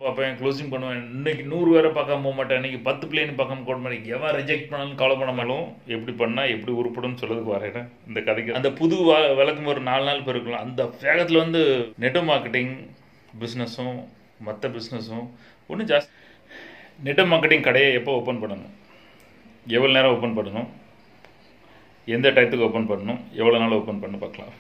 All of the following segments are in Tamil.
பார்ப்பேன் க்ளோசிங் பண்ணுவேன் இன்னைக்கு நூறு பேரை பார்க்காம போக மாட்டேன் இன்னைக்கு பத்து பிள்ளைன்னு பார்க்காம கோட் பண்ணி எவன் ரிஜெக்ட் பண்ணாலும் கவலை பண்ணாமலும் எப்படி பண்ணால் எப்படி உருப்படும்னு சொல்லதுக்கு வரேன் இந்த கதைக்கு அந்த புது வ- விளக்கம் ஒரு நாலு நாள் போயிருக்கலாம் அந்த வேகத்தில் வந்து நெட் மார்க்கெட்டிங் பிஸ்னஸும் மற்ற பிஸ்னஸும் ஒன்றும் ஜாஸ்தி நெட் மார்க்கெட்டிங் கடையை எப்போ ஓப்பன் பண்ணணும் எவ்வளோ நேரம் ஓப்பன் பண்ணணும் எந்த டயத்துக்கு ஓப்பன் பண்ணணும் எவ்வளோ நாள் ஓப்பன் பண்ண பார்க்கலாம்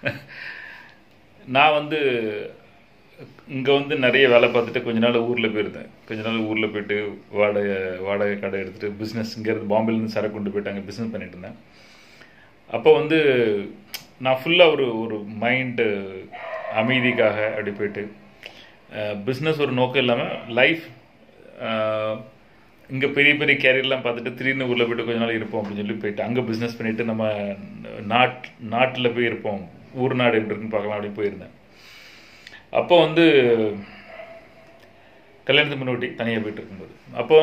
நான் வந்து இங்கே வந்து நிறைய வேலை பார்த்துட்டு கொஞ்ச நாள் ஊரில் போயிருந்தேன் கொஞ்ச நாள் ஊரில் போயிட்டு வாடகை வாடகை கடை எடுத்துகிட்டு பிஸ்னஸ் இங்கேருந்து பாம்பேலேருந்து சரக்கு கொண்டு போயிட்டு அங்கே பிஸ்னஸ் பண்ணிட்டு இருந்தேன் அப்போ வந்து நான் ஃபுல்லாக ஒரு ஒரு மைண்டு அமைதிக்காக அப்படி போயிட்டு பிஸ்னஸ் ஒரு நோக்கம் இல்லாமல் லைஃப் இங்கே பெரிய பெரிய கேரியர்லாம் பார்த்துட்டு திடீர்னு ஊரில் போயிட்டு கொஞ்ச நாள் இருப்போம் அப்படின்னு சொல்லி போயிட்டு அங்கே பிஸ்னஸ் பண்ணிவிட்டு நம்ம நாட் நாட்டில் போய் இருப்போம் ஊர் நாடு எப்படி இருக்குன்னு பார்க்கலாம் அப்படின்னு போயிருந்தேன் அப்போ வந்து கல்யாணத்துக்கு முன்னாடி தனியாக போயிட்டு இருக்கும்போது அப்போ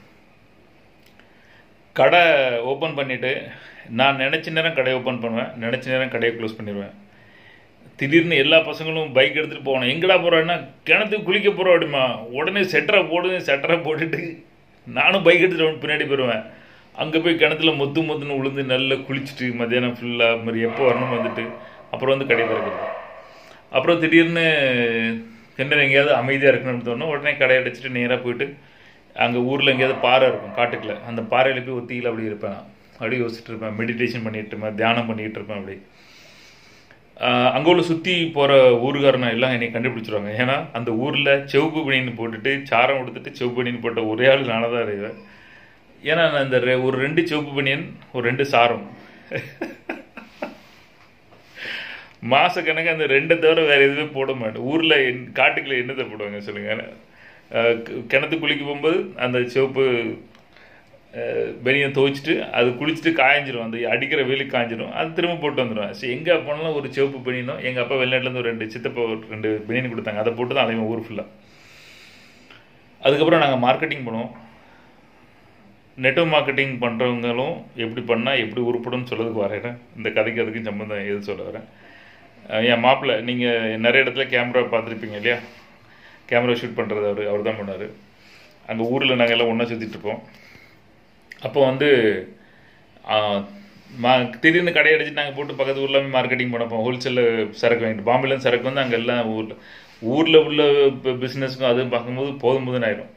கடை ஓப்பன் பண்ணிவிட்டு நான் நினச்ச நேரம் கடையை ஓப்பன் பண்ணுவேன் நினச்ச நேரம் கடையை க்ளோஸ் பண்ணிடுவேன் திடீர்னு எல்லா பசங்களும் பைக் எடுத்துகிட்டு போகணும் எங்கடா போகிறோன்னா கிணத்துக்கு குளிக்க போகிறோம் அப்படிமா உடனே செட்டரை போடுது செட்டரை போட்டுட்டு நானும் பைக் எடுத்துகிட்டு பின்னாடி போயிடுவேன் அங்கே போய் கிணத்துல மொத்து மொத்துன்னு உளுந்து நல்லா குளிச்சுட்டு மத்தியானம் ஃபுல்லாக மாதிரி எப்போ வரணும் வந்துட்டு அப்புறம் வந்து கடை திறக்கிறது அப்புறம் திடீர்னு கிணறு எங்கேயாவது அமைதியாக இருக்கணும்னு தோணும் உடனே கடை அடைச்சிட்டு நேராக போயிட்டு அங்கே ஊரில் எங்கேயாவது பாறை இருக்கும் காட்டுக்குள்ள அந்த பாறையில் போய் ஒத்தியில் அப்படி இருப்பேன் நான் அப்படியே யோசிச்சுட்டு இருப்பேன் மெடிடேஷன் பண்ணிட்டு இருப்பேன் தியானம் பண்ணிக்கிட்டு இருப்பேன் அப்படி அங்கே உள்ள சுற்றி போகிற ஊருக்காரனை எல்லாம் என்னை கண்டுபிடிச்சிருவாங்க ஏன்னா அந்த ஊரில் செவப்பு பனின்னு போட்டுட்டு சாரம் கொடுத்துட்டு செவப்பு பனின்னு போட்ட ஒரே ஆள் நானாக தான் அறிவேன் ஏன்னா நான் இந்த ரெ- ஒரு ரெண்டு சிவப்பு பனியன் ஒரு ரெண்டு சாரம் மாசக்கணக்கு அந்த ரெண்டை தவிர வேற எதுவுமே போட மாட்டேன் ஊர்ல என்- காட்டுக்குள்ள என்னத்தை போடுவாங்க சொல்லுங்க அஹ் கி- கிணத்து குளிக்க போகும்போது அந்த சிவப்பு பெனியை துவைச்சிட்டு அது குளிச்சுட்டு காய்ஞ்சிரும் அந்த அடிக்கிற வெயிலுக்கு காய்ஞ்சிரும் அது திரும்ப போட்டு வந்துடுவேன் சரி எங்கே போனாலும் ஒரு சிவப்பு பெனியனும் எங்கள் அப்பா வெளிநாட்டுலேருந்து ஒரு ரெண்டு சித்தப்பா ஒரு ரெண்டு பெனியன் கொடுத்தாங்க அதை போட்டு தான் அலைவன் ஊர் ஃபுல்லாக அதுக்கப்புறம் நாங்கள் மார்க்கெட்டிங் பண்ணுவோம் நெட்வொர்க் மார்க்கெட்டிங் பண்ணுறவங்களும் எப்படி பண்ணால் எப்படி உருப்படும்னு சொல்லதுக்கு வரேன் இந்த கதைக்கு அதுக்கும் சம்மந்தம் எது சொல்ல வரேன் அஹ் என் மாப்பிள்ளை நீங்கள் நிறைய இடத்துல கேமரா பார்த்துருப்பீங்க இல்லையா கேமரா ஷூட் பண்ணுறது அவர் அவர் தான் பண்ணார் அங்கே ஊரில் நாங்கள் எல்லாம் ஒன்றா சுற்றிட்டு இருப்போம் அப்போ வந்து ஆஹ், மா திடீர்னு கடை அடிச்சு நாங்கள் போட்டு பக்கத்து ஊரில் மார்க்கெட்டிங் பண்ணப்போம் ஹோல்சேலில் சரக்கு வாங்கிட்டு பாம்பேலேருந்து சரக்கு வந்து அங்கே எல்லாம் ஊரில் ஊரில் உள்ள பிஸ்னஸ்க்கும் அதுவும் பார்க்கும்போது போதும் போதுன்னு ஆயிடும்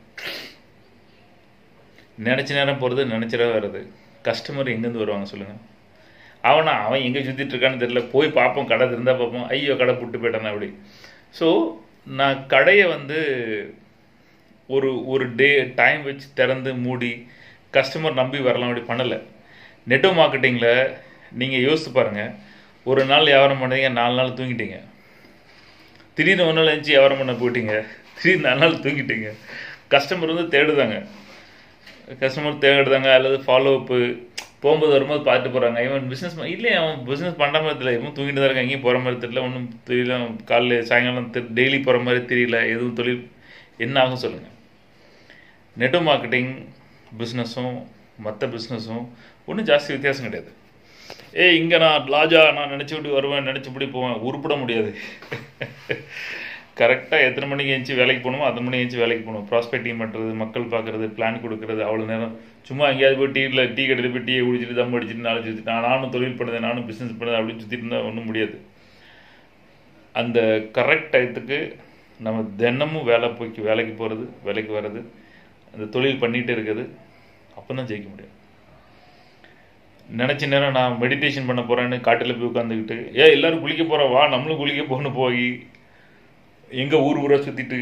நினச்ச நேரம் போகிறது நினச்சிட வர்றது கஸ்டமர் எங்கேருந்து வருவாங்க சொல்லுங்கள் அவனா அவன் எங்கே சுற்றிட்டு இருக்கான்னு தெரியல போய் பார்ப்போம் கடை இருந்தால் பார்ப்போம் ஐயோ கடை புட்டு போயிட்டானே அப்படி ஸோ நான் கடையை வந்து ஒரு ஒரு டே டைம் வச்சு திறந்து மூடி கஸ்டமர் நம்பி வரலாம் அப்படி பண்ணலை நெட்டோ மார்க்கெட்டிங்கில் நீங்கள் யோசித்து பாருங்கள் ஒரு நாள் வியாபாரம் பண்ணீங்க நாலு நாள் தூங்கிட்டீங்க திடீர்னு ஒரு நாள் எழுந்துச்சு வியாபாரம் பண்ண போயிட்டீங்க திடீர்னு நாலு நாள் தூங்கிட்டீங்க கஸ்டமர் வந்து தேடுதாங்க கஸ்டமர் தேடுதாங்க அல்லது ஃபாலோ அப்பு போகும்போது வரும்போது பார்த்துட்டு போகிறாங்க இவன் பிஸ்னஸ் இல்லையே அவன் பிஸ்னஸ் பண்ணுற மாதிரி தெரியல இவன் தூங்கிட்டு தான் இருக்கான் எங்கேயும் போகிற மாதிரி தெரியல ஒன்றும் தெரியல காலைல சாயங்காலம் டெய்லி போகிற மாதிரி தெரியல எதுவும் தொழில் என்ன ஆகும் சொல்லுங்கள் நெட் மார்க்கெட்டிங் பிஸ்னஸும் மற்ற பிஸ்னஸும் ஒன்றும் ஜாஸ்தி வித்தியாசம் கிடையாது ஏய் இங்கே நான் லாஜா நான் நினச்சபடி வருவேன் நினச்சபடி போவேன் உருப்பிட முடியாது கரெக்டாக எத்தனை மணிக்கு எழுந்துச்சி வேலைக்கு போகணுமோ அத்தனை மணிக்கு எழுந்துச்சி வேலைக்கு போகணும் ப்ராஸ்பெக்டிங் பண்ணுறது மக்கள் பார்க்குறது பிளான் கொடுக்குறது அவ்வளோ நேரம் சும்மா எங்கேயாவது போய் டீயில் டீ கடையில் போய் டீயை குடிச்சிட்டு தம் அடிச்சிட்டு நாலு சுற்றி நான் நானும் தொழில் பண்ணுறேன் நானும் பிஸ்னஸ் பண்ணுறேன் அப்படின்னு சுற்றிட்டு இருந்தால் ஒன்றும் முடியாது அந்த கரெக்ட் டயத்துக்கு நம்ம தினமும் வேலை போய்க்கு வேலைக்கு போகிறது வேலைக்கு வர்றது அந்த தொழில் பண்ணிகிட்டே இருக்குது அப்போ தான் ஜெயிக்க முடியும் நினச்ச நேரம் நான் மெடிடேஷன் பண்ண போகிறேன்னு காட்டில் போய் உட்காந்துக்கிட்டு ஏ எல்லாரும் குளிக்க போகிறோம் வா நம்மளும் குளிக்க போகணும் போய் எங்கே ஊர் ஊராக சுற்றிட்டு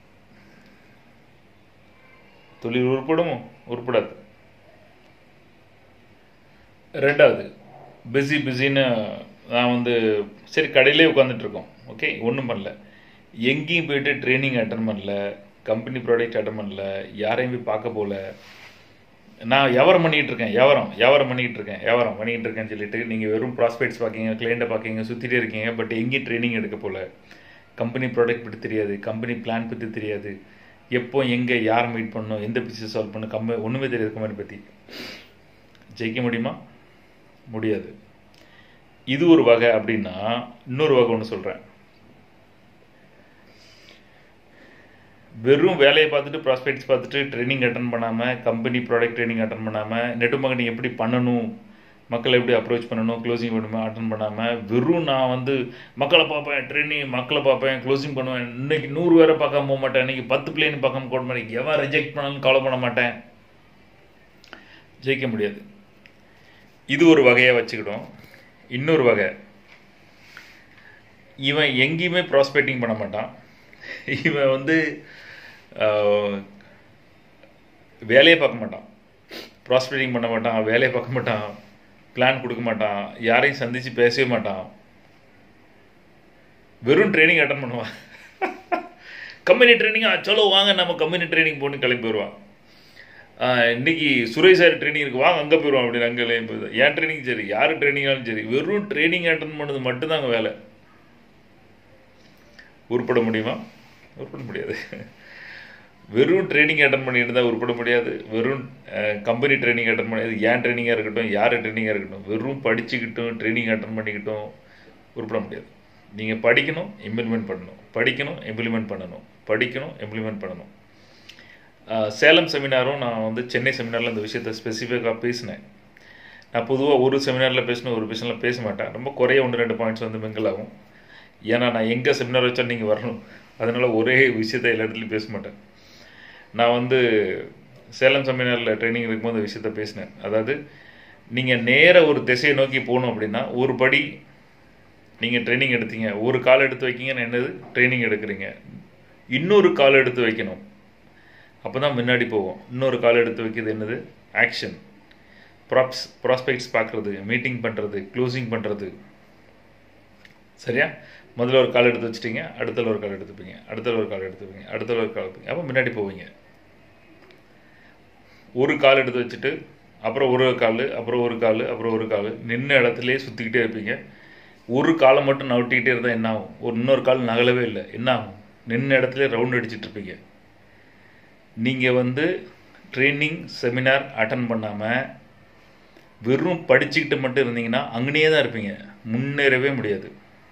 தொழில் உருப்படுமோ உருப்படாது ரெண்டாவது பிஸி பிஸின்னு நான் வந்து சரி கடையிலே உட்காந்துட்டு இருக்கோம் ஓகே ஒன்றும் பண்ணல எங்கேயும் போயிட்டு ட்ரைனிங் அட்டன் பண்ணல கம்பெனி ப்ராடக்ட் அட்டன் பண்ணல யாரையும் போய் பார்க்க போகல நான் வியாபாரம் பண்ணிக்கிட்டு இருக்கேன் வியாபாரம் வியாபாரம் பண்ணிக்கிட்டு இருக்கேன் வியாபாரம் பண்ணிக்கிட்டு இருக்கேன்னு சொல்லிட்டு நீங்கள் வெறும் ப்ராஸ்பெக்ட்ஸ் பார்க்கீங்க கிளைண்ட்டை பார்க்கீங்க சுற்றிட்டே இருக்கீங்க பட் எங்கேயும் ட்ரைனிங் எடுக்க போல கம்பெனி ப்ராடக்ட் பற்றி தெரியாது கம்பெனி பிளான் பற்றி தெரியாது எப்போ எங்கே யார் மீட் பண்ணணும் எந்த பிசினஸ் சால்வ் பண்ணணும் கம்ப ஒன்றுமே தெரியாது கம்பெனி பற்றி ஜெயிக்க முடியுமா முடியாது இது ஒரு வகை அப்படின்னா இன்னொரு வகை ஒன்று சொல்கிறேன் வெறும் வேலையை பார்த்துட்டு ப்ராஸ்பெக்ட்ஸ் பார்த்துட்டு ட்ரைனிங் அட்டன் பண்ணாமல் கம்பெனி ப்ராடக்ட் ட்ரைனிங் அட்டன் பண்ணாமல் நெட் மார்க்கெட்டிங் எப்படி பண்ணணும் மக்களை எப்படி அப்ரோச் பண்ணணும் க்ளோசிங் பண்ணுமா அட்டன் பண்ணாமல் வெறும் நான் வந்து மக்களை பார்ப்பேன் ட்ரைனிங் மக்களை பார்ப்பேன் க்ளோசிங் பண்ணுவேன் இன்னைக்கு நூறு பேரை பார்க்காம போக மாட்டேன் இன்னைக்கு பத்து பிள்ளைன்னு பார்க்காம போட மாட்டேன் எவன் ரிஜெக்ட் பண்ணாலும் கவலை பண்ண மாட்டேன் ஜெயிக்க முடியாது இது ஒரு வகையாக வச்சுக்கிட்டோம் இன்னொரு வகை இவன் எங்கேயுமே ப்ராஸ்பெக்டிங் பண்ண மாட்டான் இவன் வந்து ஆஹ், வேலையை பார்க்க மாட்டான் ப்ராஸ்பெக்டிங் பண்ண மாட்டான் வேலையை பார்க்க மாட்டான் பிளான் கொடுக்க மாட்டான் யாரையும் சந்தித்து பேசவே மாட்டான் வெறும் ட்ரைனிங் அட்டன் பண்ணுவான் கம்பெனி ட்ரைனிங்கா சலோ வாங்க நம்ம கம்பெனி ட்ரைனிங் போட்டு கிளம்பி வருவான் ஆஹ், இன்னைக்கு சுரேஷ் சார் ட்ரைனிங் இருக்கு வாங்க அங்கே போயிடுவான் அப்படின்னு அங்கே கிளம்பி போயிடுவான் ஏன் ட்ரைனிங் சரி யார் ட்ரைனிங்காலும் சரி வெறும் ட்ரைனிங் அட்டன் பண்ணது மட்டும்தான் அங்கே வேலை உருப்பட முடியுமா உருப்பட முடியாது வெறும் ட்ரைனிங் அட்டன் பண்ணிட்டு இருந்தால் உருப்பட முடியாது வெறும் கம்பெனி ட்ரைனிங் அட்டன் பண்ணி ஏன் ட்ரைனிங்காக இருக்கட்டும் யார் ட்ரைனிங்காக இருக்கட்டும் வெறும் படிச்சுக்கிட்டும் ட்ரைனிங் அட்டன் பண்ணிக்கிட்டும் உருப்பட முடியாது நீங்கள் படிக்கணும் இம்ப்ளிமெண்ட் பண்ணணும் படிக்கணும் இம்ப்ளிமெண்ட் பண்ணணும் படிக்கணும் இம்ப்ளிமெண்ட் பண்ணணும் அஹ், சேலம் செமினாரும் நான் வந்து சென்னை செமினாரில் இந்த விஷயத்தை ஸ்பெசிஃபிக்காக பேசினேன் நான் பொதுவாக ஒரு செமினாரில் பேசணும் ஒரு விஷயம்ல பேச மாட்டேன் ரொம்ப குறைய ஒன்று ரெண்டு பாயிண்ட்ஸ் வந்து மிங்கிள் ஆகும் ஏன்னா நான் எங்கே செமினார் வச்சா நீங்கள் வரணும் அதனால ஒரே விஷயத்தை எல்லா இடத்துலையும் பேச மாட்டேன் நான் வந்து சேலம் செமினாரில் ட்ரைனிங் இருக்கும்போது இந்த விஷயத்த பேசினேன் அதாவது நீங்கள் நேர ஒரு திசையை நோக்கி போகணும் அப்படின்னா ஒரு படி நீங்கள் ட்ரைனிங் எடுத்தீங்க ஒரு கால் எடுத்து வைக்கீங்கன்னு என்னது ட்ரைனிங் எடுக்கிறீங்க இன்னொரு கால் எடுத்து வைக்கணும் அப்போ தான் முன்னாடி போவோம் இன்னொரு கால் எடுத்து வைக்கிறது என்னது ஆக்ஷன் ப்ராப்ஸ் ப்ராஸ்பெக்ட்ஸ் பார்க்குறது மீட்டிங் பண்ணுறது க்ளோசிங் பண்ணுறது சரியா முதல்ல ஒரு கால் எடுத்து வச்சிட்டீங்க அடுத்தல ஒரு கால் எடுத்துப்பீங்க அடுத்தல ஒரு கால் எடுத்துப்பீங்க அடுத்தல ஒரு கால் எடுத்துப்பீங்க அப்போ முன்னாடி போவீங்க ஒரு கால் எடுத்து வச்சுட்டு அப்புறம் ஒரு கால் அப்புறம் ஒரு கால் அப்புறம் ஒரு கால் நின்ன இடத்துலயே சுற்றிக்கிட்டே இருப்பீங்க ஒரு காலை மட்டும் நவட்டிக்கிட்டே இருந்தால் என்ன ஆகும் ஒரு இன்னொரு கால் நகலவே இல்லை என்ன ஆகும் நின்ன இடத்துல ரவுண்ட் அடிச்சிட்டு இருப்பீங்க நீங்கள் வந்து ட்ரைனிங் செமினார் அட்டன் பண்ணாமல் வெறும் படிச்சுக்கிட்டு மட்டும் இருந்தீங்கன்னா அங்கேயே தான் இருப்பீங்க முன்னேறவே முடியாது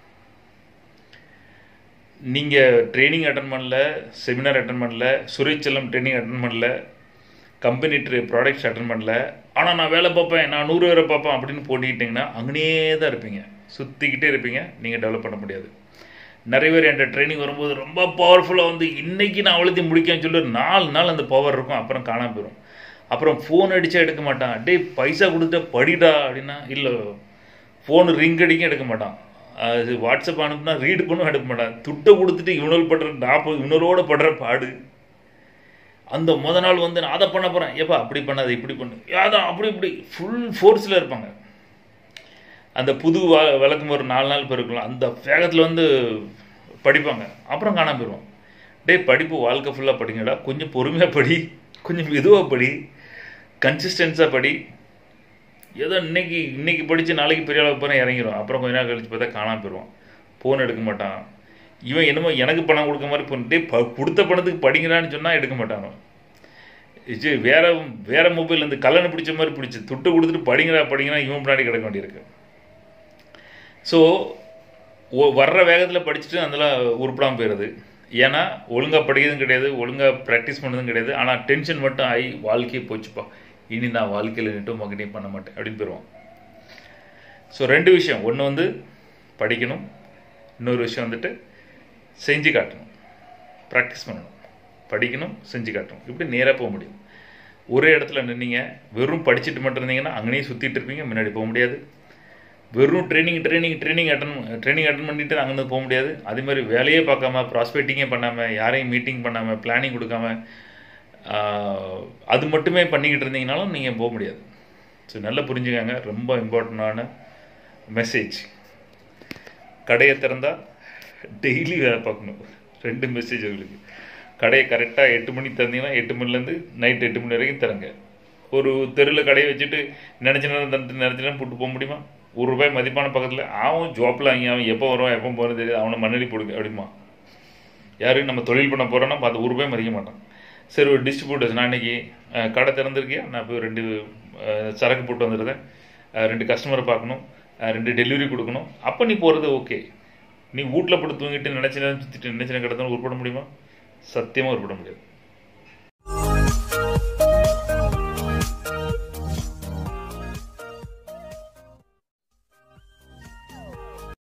நீங்கள் ட்ரைனிங் அட்டன் பண்ணல செமினார் அட்டன் பண்ணல சுரேச்சலம் ட்ரைனிங் அட்டன் பண்ணல கம்பெனி ட்ரே ப்ராடக்ட்ஸ் அட்டன் பண்ணல ஆனால் நான் வேலை பார்ப்பேன் நான் நூறு பேரை பார்ப்பேன் அப்படின்னு போட்டிக்கிட்டிங்கன்னா அங்கேயே தான் இருப்பீங்க சுற்றிக்கிட்டே இருப்பீங்க நீங்கள் டெவலப் பண்ண முடியாது நிறைய பேர் என்கிட்ட ட்ரைனிங் வரும்போது ரொம்ப பவர்ஃபுல்லாக வந்து இன்னைக்கு நான் அவ்வளோத்தையும் முடிக்கேன்னு சொல்லி ஒரு நாலு நாள் அந்த பவர் இருக்கும் அப்புறம் காணாம போயிடும் அப்புறம் ஃபோன் அடித்தா எடுக்க மாட்டான் டேய் பைசா கொடுத்தா படிடா அப்படின்னா இல்லை ஃபோனு ரிங் அடிக்கும் எடுக்க மாட்டான் அது வாட்ஸ்அப் அனுப்புனா ரீடு பண்ணும் எடுக்க மாட்டான் துட்டை கொடுத்துட்டு இவனோல் படுற நாற்பது இவனரோட படுற பாடு அந்த முத நாள் வந்து நான் அதை பண்ண போகிறேன் ஏப்பா அப்படி பண்ணாத இப்படி பண்ணு அதான் அப்படி இப்படி ஃபுல் ஃபோர்ஸில் இருப்பாங்க அந்த புது வ விளக்கம் ஒரு நாலு நாள் பெருக்கலாம் அந்த வேகத்தில் வந்து படிப்பாங்க அப்புறம் காணாம போயிடுவோம் டேய் படிப்பு வாழ்க்கை ஃபுல்லாக படிங்கடா கொஞ்சம் பொறுமையாக படி கொஞ்சம் மெதுவாக படி கன்சிஸ்டன்ஸாக படி ஏதோ இன்னைக்கு இன்னைக்கு படித்து நாளைக்கு பெரிய அளவுக்கு போனால் இறங்கிடும் அப்புறம் கொஞ்ச நாள் கழிச்சு பார்த்தா காணாம போயிடுவான் ஃபோன் எடுக்க மாட்டான் இவன் என்னமோ எனக்கு பணம் கொடுக்க மாதிரி பண்ணிட்டு ப கொடுத்த பணத்துக்கு படிக்கிறான்னு சொன்னால் எடுக்க மாட்டாங்க இது வேற வேற மொபைல் இருந்து கல்லணை பிடிச்ச மாதிரி பிடிச்சி துட்டு கொடுத்துட்டு படிங்கடா படிங்கடா இவன் முன்னாடி கிடக்க வேண்டியிருக்கு ஸோ வர்ற வேகத்தில் படிச்சுட்டு அதில் உருப்படாமல் போயிடுது ஏன்னா ஒழுங்காக படிக்கிறதும் கிடையாது ஒழுங்காக ப்ராக்டிஸ் பண்ணதும் கிடையாது ஆனால் டென்ஷன் மட்டும் ஆகி வாழ்க்கையே போச்சுப்பா இனி நான் வாழ்க்கையில் நிட்டும் மார்க்கெட்டிங் பண்ண மாட்டேன் அப்படின்னு போயிடுவான் ஸோ ரெண்டு விஷயம் ஒன்று வந்து படிக்கணும் இன்னொரு விஷயம் வந்துட்டு செஞ்சு காட்டணும் ப்ராக்டிஸ் பண்ணணும் படிக்கணும் செஞ்சு காட்டணும் இப்படி நேராக போக முடியும் ஒரே இடத்துல நின்னீங்க வெறும் படிச்சுட்டு மட்டும் இருந்தீங்கன்னா அங்கேயே சுற்றிட்டு இருப்பீங்க முன்னாடி போக முடியாது வெறும் training training training attend training attend பண்ணிட்டு அங்கேருந்து போக முடியாது அதே மாதிரி வேலையே பார்க்காம ப்ராஸ்பெக்டிங்கே பண்ணாமல் யாரையும் மீட்டிங் பண்ணாமல் பிளானிங் கொடுக்காம ஆஹ், அது மட்டுமே பண்ணிக்கிட்டு இருந்தீங்கனாலும் நீங்கள் போக முடியாது ஸோ நல்லா புரிஞ்சுக்கங்க ரொம்ப இம்பார்ட்டண்டான மெசேஜ் கடையை திறந்தால் டெய்லி வேலை பார்க்கணும் ரெண்டு மெசேஜ் உங்களுக்கு கடையை கரெக்டாக எட்டு மணிக்கு திறந்தீங்கன்னா எட்டு மணிலேருந்து நைட் எட்டு மணி வரைக்கும் திறங்க ஒரு தெருவில் கடையை வச்சுட்டு நினச்ச நேரம் தந்து நினச்ச நேரம் போட்டு போக முடியுமா ஒரு ரூபாய் மதிப்பான பக்கத்தில் அவன் ஜாப்பில் அங்கே அவன் எப்போ வருவான் எப்போ போகிறது தெரியாது அவனை மண்ணடி போடுங்க அப்படிமா யாரும் நம்ம தொழில் பண்ண போகிறோன்னா பார்த்து ஒரு ரூபாய் மதிக்க மாட்டான் சரி ஒரு டிஸ்ட்ரிபியூட்டர்ஸ் நான் இன்னைக்கு அஹ், கடை திறந்திருக்கியா நான் போய் ரெண்டு அஹ், சரக்கு போட்டு வந்துடுறேன் அஹ், ரெண்டு கஸ்டமரை பார்க்கணும் அஹ், ரெண்டு டெலிவரி கொடுக்கணும் அப்போ நீ போகிறது ஓகே நீ வீட்டில் போட்டு தூங்கிட்டு நினச்சி நேரம் சுற்றிட்டு நினச்சி நேரம் கிடந்தாலும் உருப்பட முடியுமா சத்தியமாக உருப்பட முடியாது